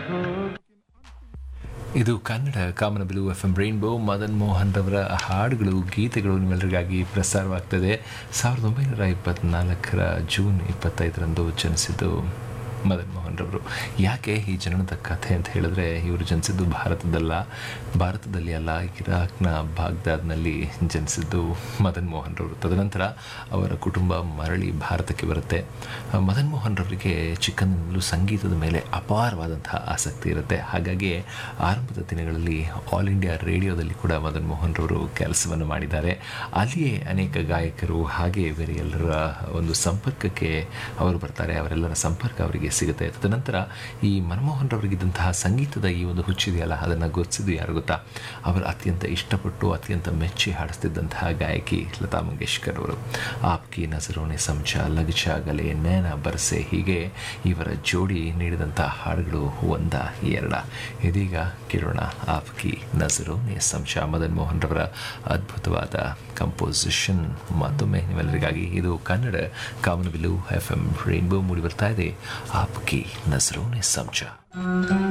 ಇದು ಕನ್ನಡ ಕಾಮನಬಿಲು F M rainbow Madan Mohan ರವರ ಹಾಡುಗಳು ಗೀತೆಗಳು ನಿಮ್ಮೆಲ್ಲರಿಗಾಗಿ ಪ್ರಸಾರವಾಗ್ತದೆ ಸಾವಿರದ ಒಂಬೈನೂರ ಇಪ್ಪತ್ನಾಲ್ಕರ ಜೂನ್ ಇಪ್ಪತ್ತೈದರಂದು ಜನಿಸಿದ್ದು ಮದನ್ ಮೋಹನ್ ರವರು ಯಾಕೆ ಈ ಜನನದ ಕಥೆ ಅಂತ ಹೇಳಿದ್ರೆ ಇವರು ಜನಿಸಿದ್ದು ಭಾರತದಲ್ಲ ಭಾರತದಲ್ಲಿ ಅಲ್ಲ ಇರಾಕ್ನ ಬಾಗ್ದಾದ್ನಲ್ಲಿ ಜನಿಸಿದ್ದು ಮದನ್ ಮೋಹನ್ ರವರು ತದನಂತರ ಅವರ ಕುಟುಂಬ ಮರಳಿ ಭಾರತಕ್ಕೆ ಬರುತ್ತೆ ಆ, ಮದನ್ ಮೋಹನ್ ರವರಿಗೆ ಚಿಕ್ಕಂದಿನಲ್ಲೂ ಸಂಗೀತದ ಮೇಲೆ ಅಪಾರವಾದಂತಹ ಆಸಕ್ತಿ ಇರುತ್ತೆ ಹಾಗಾಗಿ ಆರಂಭದ ದಿನಗಳಲ್ಲಿ ಆಲ್ ಇಂಡಿಯಾ ರೇಡಿಯೋದಲ್ಲಿ ಕೂಡ ಮದನ್ ಮೋಹನ್ ರವರು ಕೆಲಸವನ್ನು ಮಾಡಿದ್ದಾರೆ ಅಲ್ಲಿಯೇ ಅನೇಕ ಗಾಯಕರು ಹಾಗೆ ಬೇರೆ ಎಲ್ಲರ ಒಂದು ಸಂಪರ್ಕಕ್ಕೆ ಅವರು ಬರ್ತಾರೆ ಅವರೆಲ್ಲರ ಸಂಪರ್ಕ ಅವರಿಗೆ ಸಿಗುತ್ತೆ ತದನಂತರ ಈ ಮನಮೋಹನ್ ರವರಿಗಿದ್ದಂತಹ ಸಂಗೀತದ ಈ ಒಂದು ಹುಚ್ಚಿದೆಯಲ್ಲ ಅದನ್ನು ಗೊತ್ತಿದ್ದು ಯಾರು ಗೊತ್ತಾ ಅವರು ಅತ್ಯಂತ ಇಷ್ಟಪಟ್ಟು ಅತ್ಯಂತ ಮೆಚ್ಚಿ ಹಾಡಿಸ್ತಿದ್ದಂತಹ ಗಾಯಕಿ ಲತಾ ಮಂಗೇಶ್ಕರ್ ಅವರು ಆಪ್ಕಿ ನಜರೋನೆ ಸಂಚ ಲಗಚ ಗಲೆ ನೇನ ಬರ್ಸೆ ಹೀಗೆ ಇವರ ಜೋಡಿ ನೀಡಿದಂತಹ ಹಾಡುಗಳು ಒಂದ ಎರಡ ಇದೀಗ ಕೇಳೋಣ ಆಪ್ಕಿ ನಜರೋನೆ ಸಂಚ ಮದನ್ ಮೋಹನ್ ರವರ ಅದ್ಭುತವಾದ ಕಂಪೋಸಿಷನ್ ಮತ್ತೊಮ್ಮೆ ನಿಮ್ಮೆಲ್ಲರಿಗಾಗಿ ಇದು ಕನ್ನಡ ಕಾಮನಬಿಲ್ಲು ಎಫ್ ಎಂ ರೈನ್ಬೋ ಮೂಡಿ ಬರ್ತಾ ಇದೆ ಆಪ್ಕಿ ನಜರೋನೆ ಸಂಚ